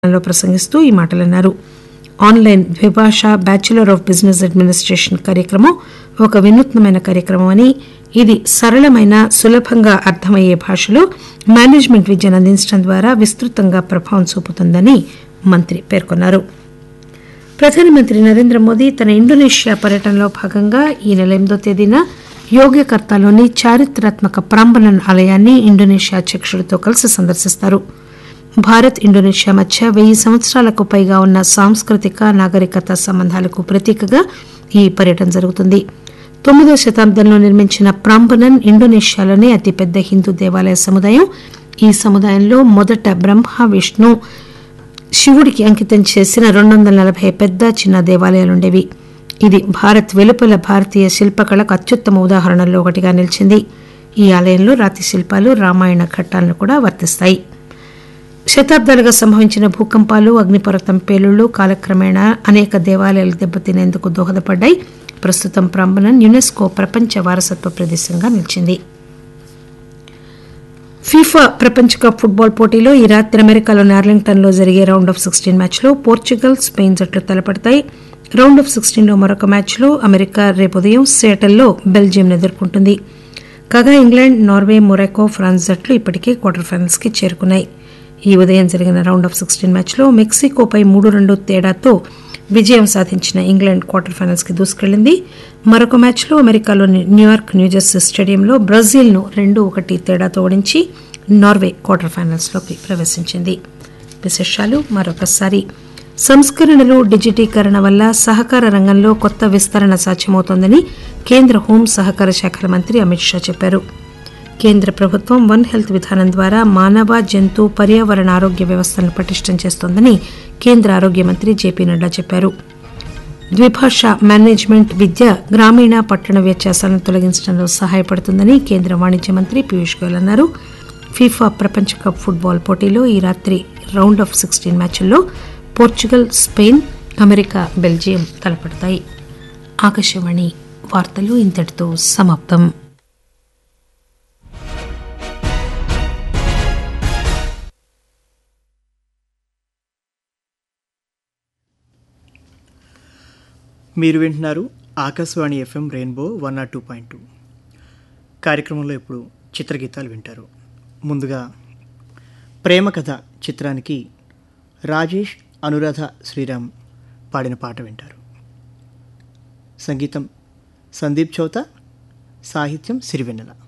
లో ప్రసంగిస్తూ ఈ మాటలన్నారు ఆన్లైన్ ద్విభాష బ్యాచులర్ ఆఫ్ బిజినెస్ అడ్మినిస్ట్రేషన్ కార్యక్రమం ఒక వినూత్నమైన కార్యక్రమం అని ఇది సరళమైన సులభంగా అర్థమయ్యే భాషలో మేనేజ్మెంట్ విద్యను అందించడం ద్వారా విస్తృతంగా ప్రభావం చూపుతుందని మంత్రి పేర్కొన్నారు ప్రధానమంత్రి నరేంద్ర మోదీ తన ఇండోనేషియా పర్యటనలో భాగంగా ఈ నెల ఎనిమిదో తేదీన యోగ్యకర్తాలోని చారిత్రాత్మక ప్రాంబనన్ ఆలయాన్ని ఇండోనేషియా అధ్యక్షుడితో కలిసి సందర్శిస్తారు భారత్ ఇండోనేషియా మధ్య వెయ్యి సంవత్సరాలకు పైగా ఉన్న సాంస్కృతిక నాగరికత సంబంధాలకు ప్రతీకగా ఈ పర్యటన జరుగుతుంది తొమ్మిదవ శతాబ్దంలో నిర్మించిన ప్రాంబనన్ ఇండోనేషియాలోనే అతిపెద్ద హిందూ దేవాలయ సముదాయం ఈ సముదాయంలో మొదట బ్రహ్మ విష్ణు శివుడికి అంకితం చేసిన రెండు వందల నలభై పెద్ద చిన్న దేవాలయాలుండేవి ఇది భారత్ వెలుపల భారతీయ శిల్పకళకు అత్యుత్తమ ఉదాహరణల్లో ఒకటిగా నిలిచింది ఈ ఆలయంలో రాతి శిల్పాలు రామాయణ ఘట్టాలను కూడా వర్తిస్తాయి శతాబ్దాలుగా సంభవించిన భూకంపాలు అగ్నిపర్వతం పేలుళ్లు కాలక్రమేణా అనేక దేవాలయాలు దెబ్బతినేందుకు దోహదపడ్డాయి ప్రస్తుతం ప్రాంబణం యునెస్కో ప్రపంచ వారసత్వ ప్రదేశంగా నిలిచింది ఫీఫా ప్రపంచ కప్ ఫుట్బాల్ పోటీలో ఈ రాత్రి అమెరికాలోని ఆర్లింగ్టన్లో జరిగే రౌండ్ ఆఫ్ సిక్స్టీన్ మ్యాచ్లో పోర్చుగల్ స్పెయిన్ జట్లు తలపడతాయి రౌండ్ ఆఫ్ సిక్స్టీన్లో మరొక మ్యాచ్లో అమెరికా రేపు ఉదయం సియాటల్లో బెల్జియంను ఎదుర్కొంటుంది కాగా ఇంగ్లాండ్ నార్వే మొరాకో ఫ్రాన్స్ జట్లు ఇప్పటికే క్వార్టర్ ఫైనల్స్కి చేరుకున్నాయి ఈ ఉదయం జరిగిన రౌండ్ ఆఫ్ సిక్స్టీన్ మ్యాచ్లో మెక్సికోపై మూడు రెండు తేడాతో విజయం సాధించిన ఇంగ్లాండ్ క్వార్టర్ ఫైనల్స్ కి దూసుకెళ్లింది మరొక మ్యాచ్లో అమెరికాలోని న్యూయార్క్ న్యూజెర్సీ స్టేడియంలో బ్రెజిల్ను రెండు ఒకటి తేడాతో ఓడించి నార్వే క్వార్టర్ ఫైనల్స్లోకి ప్రవేశించింది విశేషాలు మరొకసారి సంస్కరణలు డిజిటీకరణ వల్ల సహకార రంగంలో కొత్త విస్తరణ సాధ్యమవుతోందని కేంద్ర హోం సహకార శాఖల మంత్రి అమిత్ షా చెప్పారు కేంద్ర ప్రభుత్వం వన్ హెల్త్ విధానం ద్వారా మానవ జంతు పర్యావరణ ఆరోగ్య వ్యవస్థలను పటిష్టం చేస్తోందని కేంద్ర ఆరోగ్య మంత్రి జేపీ నడ్డా చెప్పారు ద్విభాష మేనేజ్మెంట్ విద్య గ్రామీణ పట్టణ వ్యత్యాసాలను తొలగించడంలో సహాయపడుతుందని కేంద్ర వాణిజ్య మంత్రి పీయూష్ గోయల్ అన్నారు ఫీఫా ప్రపంచ కప్ ఫుట్బాల్ పోటీలో ఈ రాత్రి రౌండ్ ఆఫ్ సిక్స్టీన్ మ్యాచ్ల్లో పోర్చుగల్ స్పెయిన్ అమెరికా బెల్జియం తలపడతాయి ఆకాశవాణి వార్తలు ఇంతటితో సమాప్తం మీరు వింటున్నారు Akashvani FM rainbow one nought two point two కార్యక్రమంలో ఇప్పుడు చిత్రగీతాలు వింటారు ముందుగా ప్రేమ కథ చిత్రానికి రాజేష్ అనురాధ శ్రీరామ్ పాడిన పాట వింటారు సంగీతం సందీప్ చౌత సాహిత్యం సిరివెన్నెల